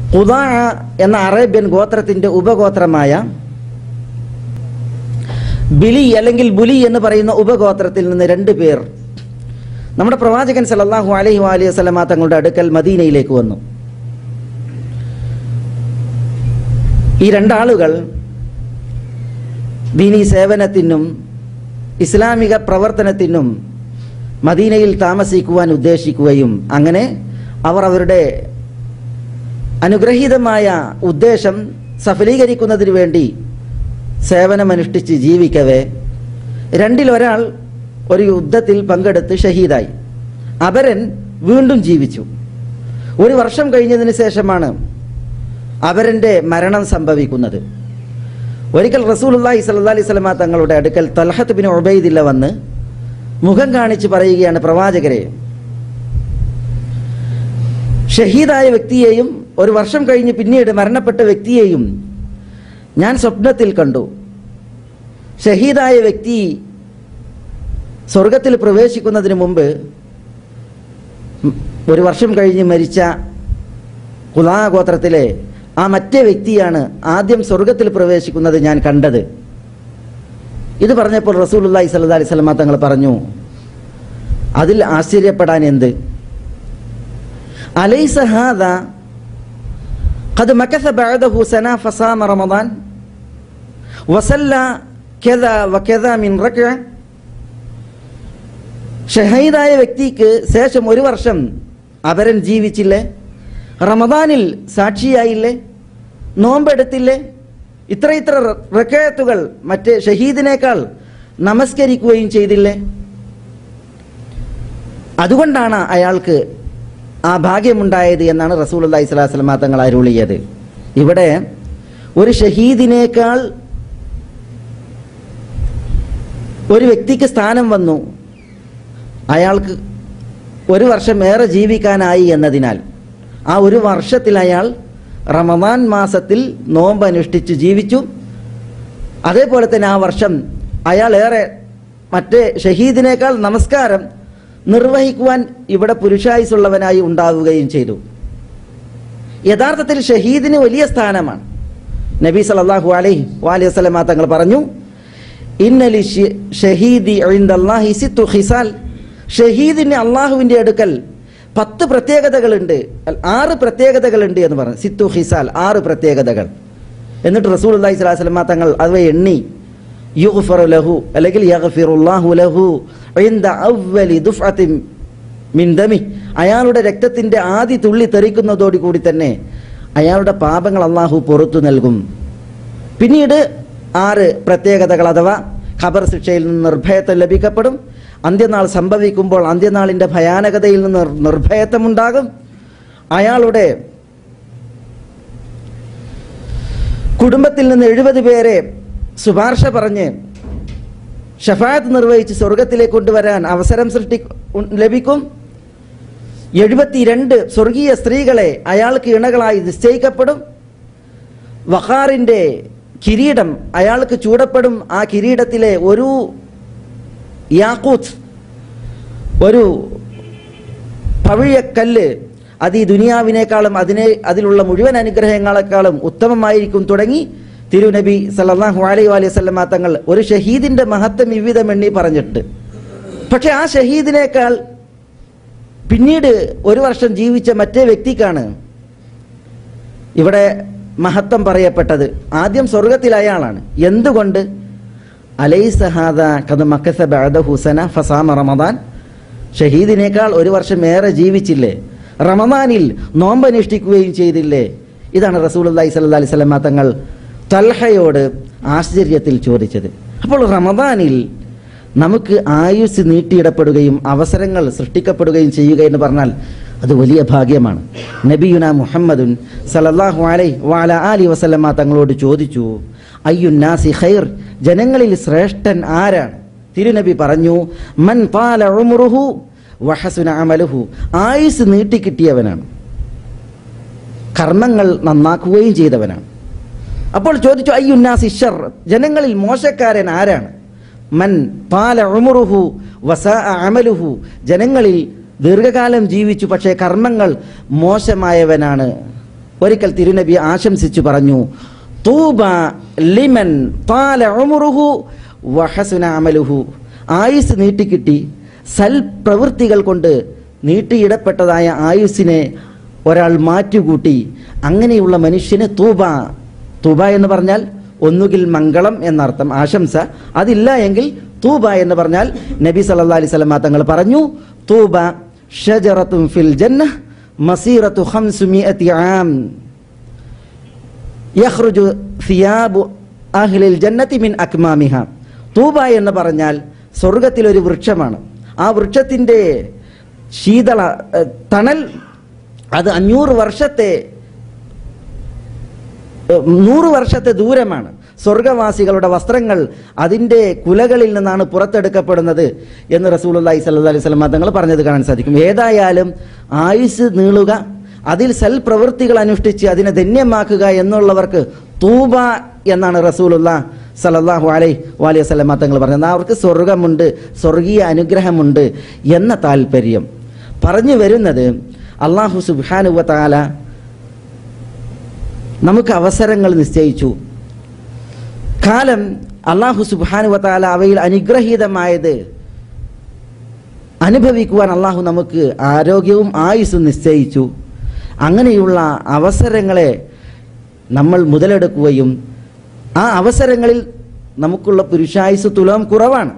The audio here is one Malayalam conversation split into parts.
ഖുദാ എന്ന അറേബ്യൻ ഗോത്രത്തിന്റെ ഉപഗോത്രമായ ബിലി അല്ലെങ്കിൽ ബുലി എന്ന് പറയുന്ന ഉപഗോത്രത്തിൽ നിന്ന് രണ്ട് പേർ നമ്മുടെ പ്രവാചകൻ സല്ലല്ലാഹു അലൈഹി വാലി വസല്ലമ തങ്ങളുടെ അടുക്കൽ മദീനയിലേക്ക് വന്നു ഈ രണ്ടാളുകൾ ദീനീ സേവനത്തിനും ഇസ്ലാമിക പ്രവർത്തനത്തിനും മദീനയിൽ താമസിക്കുവാൻ ഉദ്ദേശിക്കുകയും അങ്ങനെ അവർ അവരുടെ അനുഗ്രഹീതമായ ഉദ്ദേശം സഫലീകരിക്കുന്നതിന് വേണ്ടി സേവനമനുഷ്ഠിച്ച് ജീവിക്കവേ രണ്ടിലൊരാൾ ഒരു യുദ്ധത്തിൽ പങ്കെടുത്ത് ഷഹീദായി അപരൻ വീണ്ടും ജീവിച്ചു ഒരു വർഷം കഴിഞ്ഞതിന് ശേഷമാണ് അപരൻ്റെ മരണം സംഭവിക്കുന്നത് ഒരിക്കൽ റസൂലുള്ളാഹി സ്വല്ലല്ലാഹി അലൈഹി വസല്ലമ തങ്ങളുടെ അടുക്കൽ തൽഹത്ത് ബിൻ ഉബൈദില്ല വന്ന് മുഖം കാണിച്ച് പറയുകയാണ് പ്രവാചകരെ ഷഹീദായ വ്യക്തിയെയും ഒരു വർഷം കഴിഞ്ഞ് പിന്നീട് മരണപ്പെട്ട വ്യക്തിയെയും ഞാൻ സ്വപ്നത്തിൽ കണ്ടു ഷഹീദായ വ്യക്തി സ്വർഗത്തിൽ പ്രവേശിക്കുന്നതിന് മുമ്പ് ഉം, ഒരു വർഷം കഴിഞ്ഞ് മരിച്ച കുലാ ഗോത്രത്തിലെ ആ മറ്റേ വ്യക്തിയാണ് ആദ്യം സ്വർഗത്തിൽ പ്രവേശിക്കുന്നത് ഞാൻ കണ്ടത് ഇത് പറഞ്ഞപ്പോൾ റസൂലുള്ളാഹി സ്വല്ലല്ലാഹി അലൈഹി വസല്ലമ തങ്ങൾ പറഞ്ഞു അതിൽ ആശ്ചര്യപ്പെടാൻ എന്ത് അലൈസ ഹാദ قد مكث بعده سنة فصام رمضان وصلى كذا وكذا من ركعة ഷഹീദായ വ്യക്തിക്ക് ശേഷം ഒരു വർഷം അപരൻ ജീവിച്ചില്ലേ റമദാനിൽ സാക്ഷിയായില്ലേ നോമ്പെടുത്തില്ലേ ഇത്ര ഇത്ര റക്കയത്തുകൾ മറ്റേ ഷഹീദിനേക്കാൾ നമസ്കരിക്കുകയും ചെയ്തില്ലേ അതുകൊണ്ടാണ് അയാൾക്ക് ആ ഭാഗ്യമുണ്ടായത് എന്നാണ് റസൂൽ അള്ളഹി സ്വലാസ്ലമ തങ്ങൾ അരുളിയത് ഇവിടെ ഒരു ഷഹീദിനേക്കാൾ ഒരു വ്യക്തിക്ക് സ്ഥാനം വന്നു അയാൾക്ക് ഒരു വർഷം ഏറെ ജീവിക്കാനായി എന്നതിനാൽ ആ ഒരു വർഷത്തിൽ അയാൾ റമദാൻ മാസത്തിൽ നോമ്പ് അനുഷ്ഠിച്ച് ജീവിച്ചു അതേപോലെ തന്നെ ആ വർഷം അയാൾ ഏറെ മറ്റേ ഷഹീദിനേക്കാൾ നമസ്കാരം നിർവഹിക്കുവാൻ ഇവിടെ പുരുഷായുസുള്ളവനായി ഉണ്ടാവുകയും ചെയ്തു യഥാർത്ഥത്തിൽ ഷഹീദിന് വലിയ സ്ഥാനമാണ് നബി സല്ലല്ലാഹു അലൈഹി വാലി വസല്ലമ തങ്ങൾ പറഞ്ഞു ഇന്നലി ഷ- ഷഹീദി ഇൻദല്ലാഹി സിത്തു ഖിസാൽ ഷഹീദിന് അള്ളാഹുവിൻ്റെ അടുക്കൽ പത്ത് പ്രത്യേകതകളുണ്ട് അല്ല, ആറ് പ്രത്യേകതകളുണ്ട് എന്ന് പറഞ്ഞു സിത്തു ഹിസാൽ ആറ് പ്രത്യേകതകൾ എന്നിട്ട് റസൂൽ അള്ളാഹി സ്വലാഹു വസല്ലമ തങ്ങൾ അവ എണ്ണി യുഗ്ഫറു ലഹു അല്ലെങ്കിൽ യഗ്ഫിറുല്ലാഹു ലഹു ഇൻദ അവ്വലി ദുഫഅത്തിൻ മിൻ ദമി അയാളുടെ രക്തത്തിന്റെ ആദ്യ തുള്ളി തെറിക്കുന്നതോടു കൂടി തന്നെ അയാളുടെ പാപങ്ങൾ അള്ളാഹു പുറത്തു നൽകും പിന്നീട് ആറ് പ്രത്യേകതകൾ അഥവാ ഖബർ ശിക്ഷയിൽ നിന്ന് നിർഭയത്വം ലഭിക്കപ്പെടും അന്ത്യനാൾ സംഭവിക്കുമ്പോൾ അന്ത്യനാളിൻ്റെ ഭയാനകതയിൽ നിന്ന് നിർ- നിർഭയത്വമുണ്ടാകും അയാളുടെ കുടുംബത്തിൽ നിന്ന് എഴുപത് പേരെ ശുപാർശ പറഞ്ഞ് ഷഫായത്ത് നിർവഹിച്ച് സ്വർഗത്തിലേക്ക് കൊണ്ടുവരാൻ അവസരം സൃഷ്ടി ഉ- ലഭിക്കും എഴുപത്തിരണ്ട് സ്വർഗീയ സ്ത്രീകളെ അയാൾക്ക് ഇണകളായി നിശ്ചയിക്കപ്പെടും വഖാറിൻ്റെ കിരീടം അയാൾക്ക് ചൂടപ്പെടും ആ കിരീടത്തിലെ ഒരു യാക്കൂത്ത് ഒരു പവിഴക്കല്ല് അത് ഈ ദുനിയാവിനേക്കാളും അതിനെ അതിലുള്ള മുഴുവൻ അനുഗ്രഹങ്ങളെക്കാളും ഉത്തമമായിരിക്കും തുടങ്ങി തിരുനബി സല്ലല്ലാഹു അലൈഹി വലൈഹി വസല്ലമ തങ്ങൾ ഒരു ഷഹീദിന്റെ മഹത്വം വിവിധം എണ്ണി പറഞ്ഞിട്ട് പക്ഷെ ആ ഷഹീദിനേക്കാൾ പിന്നീട് ഒരു വർഷം ജീവിച്ച മറ്റേ വ്യക്തിക്കാണ് ഇവിടെ മഹത്വം പറയപ്പെട്ടത് ആദ്യം സ്വർഗത്തിൽ അയാളാണ് എന്തുകൊണ്ട് അലൈസഹാദ കഥ മക്കസ ബഅദ ഹുസന ഫസാമ റമദാൻ ഷഹീദിനേക്കാൾ ഒരു വർഷം ഏറെ ജീവിച്ചില്ലേ റമദാനിൽ നോമ്പനുഷ്ഠിക്കുകയും ചെയ്തില്ലേ ഇതാണ് റസൂലുള്ളാഹി സ്വല്ലല്ലാഹി അലൈഹി വസല്ലമ തങ്ങൾ തൽഹയോട് ആശ്ചര്യത്തിൽ ചോദിച്ചത് അപ്പോൾ റമദാനിൽ നമുക്ക് ആയുസ് നീട്ടിയിടപ്പെടുകയും അവസരങ്ങൾ സൃഷ്ടിക്കപ്പെടുകയും ചെയ്യുക എന്ന് പറഞ്ഞാൽ അത് വലിയ ഭാഗ്യമാണ് നബിയുന മുഹമ്മദുൻ സല്ലല്ലാഹു അലൈഹി വഅല ആലി വസല്ലമ തങ്ങളോട് ചോദിച്ചു അയ്യുന്നാസി ഖൈർ ജനങ്ങളിൽ ശ്രേഷ്ഠൻ ആരാണ് തിരുനബി പറഞ്ഞു മൻ പാല ഉംറുഹു വഹസുന അമലുഹു ആയുസ് നീട്ടിക്കിട്ടിയവനാണ് കർമ്മങ്ങൾ നന്നാക്കുകയും ചെയ്തവനാണ് അപ്പോൾ ചോദിച്ചു അയ്യുന്നാസി ഷർ ജനങ്ങളിൽ മോശക്കാരൻ ആരാണ് മൻ പാല ഉമുറുഹു വസ അമലുഹു ജനങ്ങളിൽ ദീർഘകാലം ജീവിച്ചു പക്ഷേ കർമ്മങ്ങൾ മോശമായവനാണ് ഒരിക്കൽ തിരുനബി ആശംസിച്ചു പറഞ്ഞു തൂബ ലിമൻ താല ഉമുറുഹു വഹസുന അമലുഹു ആയുസ് നീട്ടിക്കിട്ടി സൽപ്രവൃത്തികൾ കൊണ്ട് നീട്ടിയിടപ്പെട്ടതായ ആയുസ്സിനെ ഒരാൾ മാറ്റുകൂട്ടി അങ്ങനെയുള്ള മനുഷ്യന് തൂബ തൂബ എന്ന് പറഞ്ഞാൽ ഒന്നുകിൽ മംഗളം എന്നർത്ഥം ആശംസ അതില്ല എങ്കിൽ തൂബ എന്ന് പറഞ്ഞാൽ നബി സല്ലാ അലൈഹി സ്വലമ തങ്ങൾ പറഞ്ഞു തൂബ ഷജറത്തും ഫിൽ ജന്ന മസീറത്തു ഖംസുമിഅത്തി ആം യഖ്റുജു സിയാബു അഹ്ലിൽ ജന്നത്തി മിൻ അക്മാമിഹ തൂബ എന്ന് പറഞ്ഞാൽ സ്വർഗത്തിലൊരു ഒരു വൃക്ഷമാണ് ആ വൃക്ഷത്തിൻ്റെ ശീതള ഏഹ്, തണൽ അത് അഞ്ഞൂറ് വർഷത്തെ ഏഹ്, നൂറ് വർഷത്തെ ദൂരമാണ് സ്വർഗവാസികളുടെ വസ്ത്രങ്ങൾ അതിൻ്റെ കുലകളിൽ നിന്നാണ് പുറത്തെടുക്കപ്പെടുന്നത് എന്ന് റസൂലുള്ളാഹി സ്വല്ലല്ലാഹി അലൈഹി വസല്ലം തങ്ങൾ പറഞ്ഞത് കാണാൻ സാധിക്കും ഏതായാലും ആയുസ് നീളുക അതിൽ സൽപ്രവൃത്തികൾ അനുഷ്ഠിച്ച് അതിനെ ധന്യമാക്കുക എന്നുള്ളവർക്ക് തൂബ എന്നാണ് റസൂലുള്ള സല്ലല്ലാഹു അലൈഹി വാലി വസല്ലം തങ്ങൾ പറഞ്ഞത് അവർക്ക് സ്വർഗമുണ്ട് സ്വർഗീയ അനുഗ്രഹമുണ്ട് എന്ന താല്പര്യം പറഞ്ഞു വരുന്നത് അള്ളാഹു സുബ്ഹാനുവ തആല നമുക്ക് അവസരങ്ങൾ നിശ്ചയിച്ചു കാലം അള്ളാഹു സുബാനുവത്താല അവയിൽ അനുഗ്രഹീതമായത് അനുഭവിക്കുവാൻ അള്ളാഹു നമുക്ക് ആരോഗ്യവും ആയുസ്സും നിശ്ചയിച്ചു അങ്ങനെയുള്ള അവസരങ്ങളെ നമ്മൾ മുതലെടുക്കുകയും ആ അവസരങ്ങളിൽ നമുക്കുള്ള പുരുഷായുസ് തുലം കുറവാണ്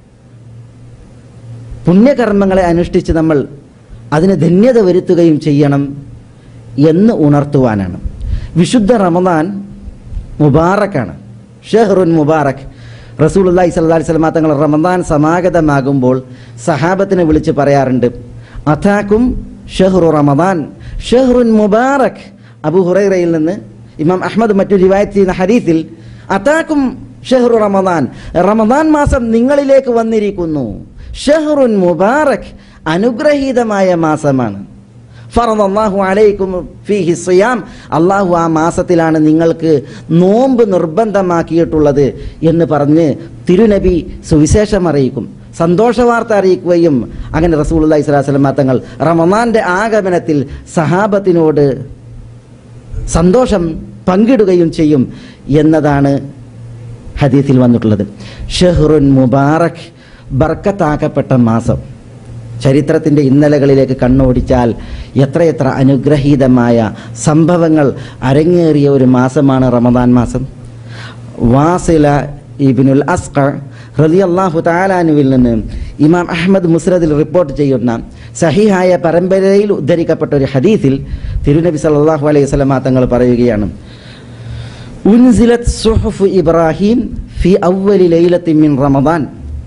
പുണ്യകർമ്മങ്ങളെ അനുഷ്ഠിച്ച് നമ്മൾ അതിന് ധന്യത വരുത്തുകയും ചെയ്യണം എന്ന് ഉണർത്തുവാനാണ് വിശുദ്ധ റമദാൻ മുബാറക്കാണ് ഷെഹ്റുൻ മുബാറക് റസൂലുള്ളാഹി സ്വല്ലല്ലാഹി അലൈഹി വസല്ലം തങ്ങൾ റമദാൻ സമാഗതമാകുമ്പോൾ സഹാബത്തിനെ വിളിച്ച് പറയാറുണ്ട് അഥാക്കും ഷെഹ്റു റമദാൻ ഷെഹ്റുൻ മുബാറക് അബു ഹുറൈറയിൽ നിന്ന് ഇമാം അഹ്മദ് മറ്റു റിവായത്ത് ചെയ്യുന്ന ഹദീസിൽ അതാക്കും ഷെഹ്റു റമദാൻ റമദാൻ മാസം നിങ്ങളിലേക്ക് വന്നിരിക്കുന്നു ഷെഹ്റുൻ മുബാറക് അനുഗ്രഹീതമായ മാസമാണ് ഫറദല്ലാഹു അലൈക്കും ഫീഹി സിയാം അള്ളാഹു ആ മാസത്തിലാണ് നിങ്ങൾക്ക് നോമ്പ് നിർബന്ധമാക്കിയിട്ടുള്ളത് എന്ന് പറഞ്ഞ് തിരുനബി സുവിശേഷം അറിയിക്കും സന്തോഷവാർത്ത അറിയിക്കുകയും അങ്ങനെ റസൂലുള്ളാഹി സ്വല്ലല്ലാഹി അലൈഹി വസല്ലം തങ്ങൾ റമദാന്റെ ആഗമനത്തിൽ സഹാബത്തിനോട് സന്തോഷം പങ്കിടുകയും ചെയ്യും എന്നതാണ് ഹദീസിൽ വന്നിട്ടുള്ളത് ഷെഹ്റുൻ മുബാറക് ബർക്കത്താക്കപ്പെട്ട മാസം ചരിത്രത്തിൻ്റെ ഇന്നലകളിലേക്ക് കണ്ണോടിച്ചാൽ എത്രയെത്ര അനുഗ്രഹീതമായ സംഭവങ്ങൾ അരങ്ങേറിയ ഒരു മാസമാണ് റമദാൻ മാസം വാസില ഇബിനുൽ അസ്കർ റളിയല്ലാഹു താലാനുവിൽ നിന്ന് ഇമാം അഹമ്മദ് മുസ്രദിൽ റിപ്പോർട്ട് ചെയ്യുന്ന സഹിഹായ പരമ്പരയിൽ ഉദ്ധരിക്കപ്പെട്ട ഒരു ഹദീസിൽ തിരുനബി സല്ലല്ലാഹു അലൈഹി വസല്ലമ തങ്ങൾ പറയുകയാണ് ഉൻസിലത് സുഹുഫ് ഇബ്രാഹിം ഫി അവ്വലി ലൈലത്തി മിൻ റമദാൻ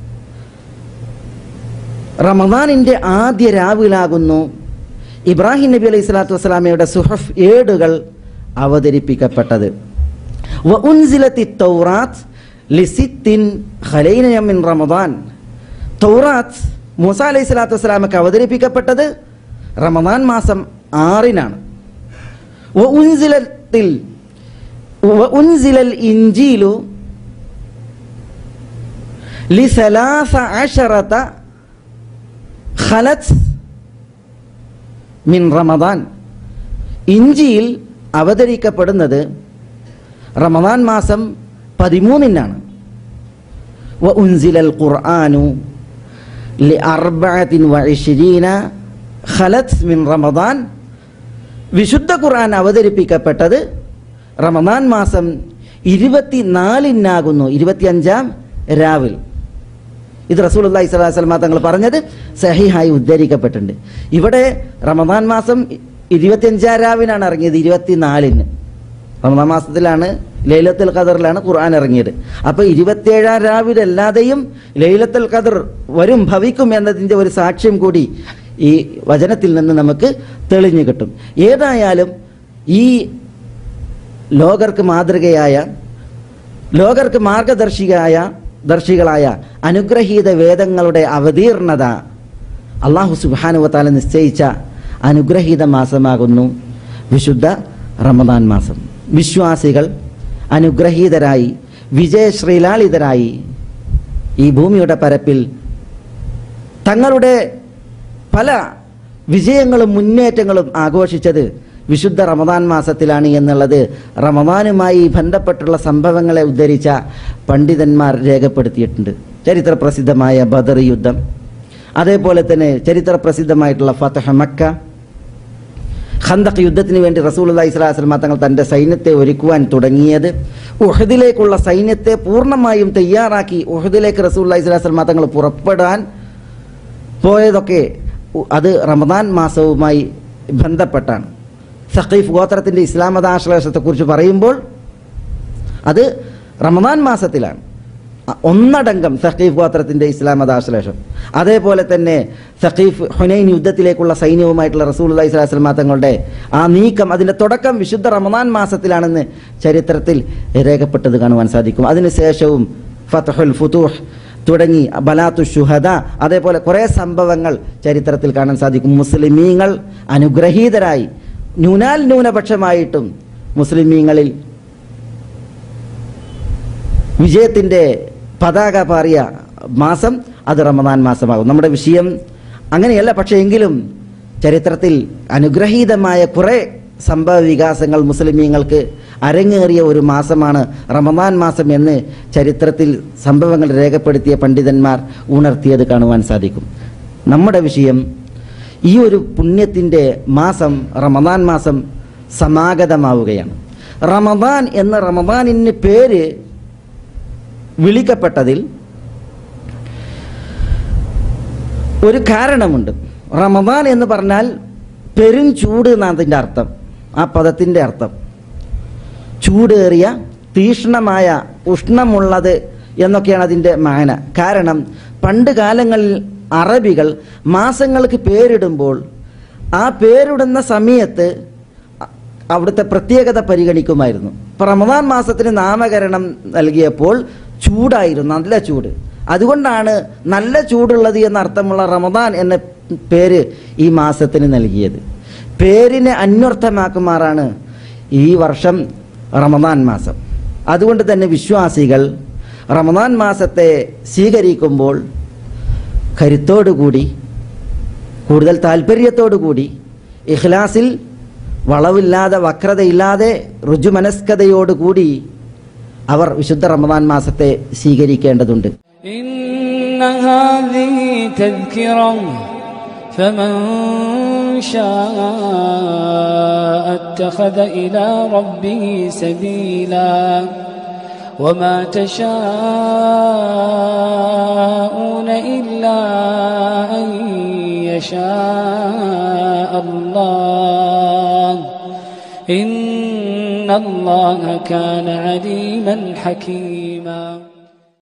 റമദാനിൻ്റെ ആദ്യ രാവിലാകുന്നു ഇബ്രാഹിം നബി അലൈഹി സ്വലാത്തു വസ്സലാമയുടെ സുഹഫ് ഏടുകൾ അവതരിപ്പിക്കപ്പെട്ടത് വ ഉൻസിലത്തി തൗറാത്ത് ലിസിത്തിൻ ഖലൈന മിൻ റമദാൻ തൗറാത്ത് മൂസ അലൈഹി സ്വലാത്തു വസ്സലാമക്ക് അവതരിപ്പിക്കപ്പെട്ടത് റമദാൻ മാസം ആറിനാണ് വ ഉൻസിലത്തിൽ വ ഉൻസിലൽ ഇഞ്ചീലു ലിസലാസ അഷറത ഖലത്ത് മിൻ റമദാൻ ഇഞ്ചിയിൽ അവതരിക്കപ്പെടുന്നത് റമദാൻ മാസം പതിമൂന്നിനാണ് വ ഉൻസിലൽ ഖുർആാനു ലി അർബഅത്തിൻ വ ഇശ്രീന ഖലത്ത് മിൻ റമദാൻ വിശുദ്ധ ഖുർആൻ അവതരിപ്പിക്കപ്പെട്ടത് റമദാൻ മാസം ഇരുപത്തിനാലിനാകുന്നു ഇരുപത്തിയഞ്ചാം രാവിൽ ഇത് റസൂൽ അള്ളഹി സ്വലാഹു വസ്ലമ തങ്ങൾ പറഞ്ഞത് സഹിഹായി ഉദ്ധരിക്കപ്പെട്ടിട്ടുണ്ട് ഇവിടെ റമദാൻ മാസം ഇരുപത്തിയഞ്ചാം രാവിനാണ് ഇറങ്ങിയത് ഇരുപത്തിനാലിന് റമദാൻ മാസത്തിലാണ് ലൈലത്തുൽ ഖദറിലാണ് ഖുർആൻ ഇറങ്ങിയത് അപ്പോൾ ഇരുപത്തിയേഴാം രാവിലല്ലാതെയും ലൈലത്തുൽ ഖദർ വരും ഭവിക്കും എന്നതിൻ്റെ ഒരു സാക്ഷ്യം കൂടി ഈ വചനത്തിൽ നിന്ന് നമുക്ക് തെളിഞ്ഞു കിട്ടും ഏതായാലും ഈ ലോകർക്ക് മാതൃകയായ ലോകർക്ക് മാർഗദർശിയായ ദർശികളായ അനുഗ്രഹീത വേദങ്ങളുടെ അവതീർണത അള്ളാഹു സുബാനുവത്താല നിശ്ചയിച്ച അനുഗ്രഹീത മാസമാകുന്നു വിശുദ്ധ റമദാൻ മാസം വിശ്വാസികൾ അനുഗ്രഹീതരായി വിജയശ്രീലാളിതരായി ഈ ഭൂമിയുടെ പരപ്പിൽ തങ്ങളുടെ പല വിജയങ്ങളും മുന്നേറ്റങ്ങളും ആഘോഷിച്ചത് വിശുദ്ധ റമദാൻ മാസത്തിലാണ് എന്നുള്ളത് റമദാനുമായി ബന്ധപ്പെട്ടുള്ള സംഭവങ്ങളെ ഉദ്ധരിച്ച പണ്ഡിതന്മാർ രേഖപ്പെടുത്തിയിട്ടുണ്ട് ചരിത്ര പ്രസിദ്ധമായ ബദർ യുദ്ധം അതേപോലെ തന്നെ ചരിത്ര പ്രസിദ്ധമായിട്ടുള്ള ഫതഹ മക്ക ഖന്തഖ് യുദ്ധത്തിന് വേണ്ടി റസൂൽ ഇസ്ലാസ്ലമ തങ്ങൾ തൻ്റെ സൈന്യത്തെ ഒരുക്കുവാൻ തുടങ്ങിയത് ഉഹദിലേക്കുള്ള സൈന്യത്തെ പൂർണ്ണമായും തയ്യാറാക്കി ഉഹദിലേക്ക് റസൂൽ ഇസ്ലാസ്ലമ തങ്ങൾ പുറപ്പെടാൻ പോയതൊക്കെ ഉ- അത് റമദാൻ മാസവുമായി ബന്ധപ്പെട്ടാണ് സഖീഫ് ഗോത്രത്തിൻ്റെ ഇസ്ലാം മതാശ്ലേഷത്തെക്കുറിച്ച് പറയുമ്പോൾ അത് റമദാൻ മാസത്തിലാണ് അ- ഒന്നടങ്കം സഖീഫ് ഗോത്രത്തിൻ്റെ ഇസ്ലാം മതാശ്ലേഷം അതേപോലെ തന്നെ സഖീഫ് ഹുനൈൻ യുദ്ധത്തിലേക്കുള്ള സൈന്യവുമായിട്ടുള്ള റസൂൽ ഇസ്ലാസ്ലമ തങ്ങളുടെ ആ നീക്കം അതിൻ്റെ തുടക്കം വിശുദ്ധ റമദാൻ മാസത്തിലാണെന്ന് ചരിത്രത്തിൽ രേഖപ്പെട്ടത് കാണുവാൻ സാധിക്കും അതിനുശേഷവും ഫതഹുൽ ഫുതൂഹ് തുടങ്ങി ബലാത്തു ഷുഹദ അതേപോലെ കുറേ സംഭവങ്ങൾ ചരിത്രത്തിൽ കാണാൻ സാധിക്കും മുസ്ലിമീങ്ങൾ അനുഗ്രഹീതരായി ന്യൂനാൽ ന്യൂനപക്ഷമായിട്ടും മുസ്ലിമീങ്ങളിൽ വിജയത്തിൻ്റെ പതാക പാറിയ മാസം അത് റമദാൻ മാസമാകും നമ്മുടെ വിഷയം അങ്ങനെയല്ല പക്ഷേ എങ്കിലും ചരിത്രത്തിൽ അനുഗ്രഹീതമായ കുറേ സംഭവ വികാസങ്ങൾ മുസ്ലിമീങ്ങൾക്ക് അരങ്ങേറിയ ഒരു മാസമാണ് റമദാൻ മാസം എന്ന് ചരിത്രത്തിൽ സംഭവങ്ങൾ രേഖപ്പെടുത്തിയ പണ്ഡിതന്മാർ ഉണർത്തിയത് കാണുവാൻ സാധിക്കും നമ്മുടെ വിഷയം ഈ ഒരു പുണ്യത്തിൻ്റെ മാസം റമദാൻ മാസം സമാഗതമാവുകയാണ് റമദാൻ എന്ന റമദാനിന് പേര് വിളിക്കപ്പെട്ടതിൽ ഒരു കാരണമുണ്ട് റമദാൻ എന്ന് പറഞ്ഞാൽ പെരും ചൂട് എന്നാണ് അതിൻ്റെ അർത്ഥം ആ പദത്തിൻ്റെ അർത്ഥം ചൂടേറിയ തീഷ്ണമായ ഉഷ്ണമുള്ളത് എന്നൊക്കെയാണ് അതിൻ്റെ മാന കാരണം പണ്ട് കാലങ്ങളിൽ അറബികൾ മാസങ്ങൾക്ക് പേരിടുമ്പോൾ ആ പേരിടുന്ന സമയത്ത് അ- അവിടുത്തെ പ്രത്യേകത പരിഗണിക്കുമായിരുന്നു ഇപ്പം റമദാൻ മാസത്തിന് നാമകരണം നൽകിയപ്പോൾ ചൂടായിരുന്നു നല്ല ചൂട് അതുകൊണ്ടാണ് നല്ല ചൂടുള്ളത് എന്ന അർത്ഥമുള്ള റമദാൻ എന്ന പേര് ഈ മാസത്തിന് നൽകിയത് പേരിനെ അന്വർത്ഥമാക്കുമാറാണ് ഈ വർഷം റമദാൻ മാസം അതുകൊണ്ട് തന്നെ വിശ്വാസികൾ റമദാൻ മാസത്തെ സ്വീകരിക്കുമ്പോൾ കരുത്തോടുകൂടി കൂടുതൽ താല്പര്യത്തോടുകൂടി ഇഖ്ലാസിൽ വളവില്ലാതെ വക്രതയില്ലാതെ ഋജുമനസ്കതയോടുകൂടി അവർ വിശുദ്ധ റമദാൻ മാസത്തെ സ്വീകരിക്കേണ്ടതുണ്ട് إن هذه تذكرة فمن شاء اتخذ إلى ربه سبيلا وما تشاءون إلا أن يشاء الله إن الله كان عليما حكيما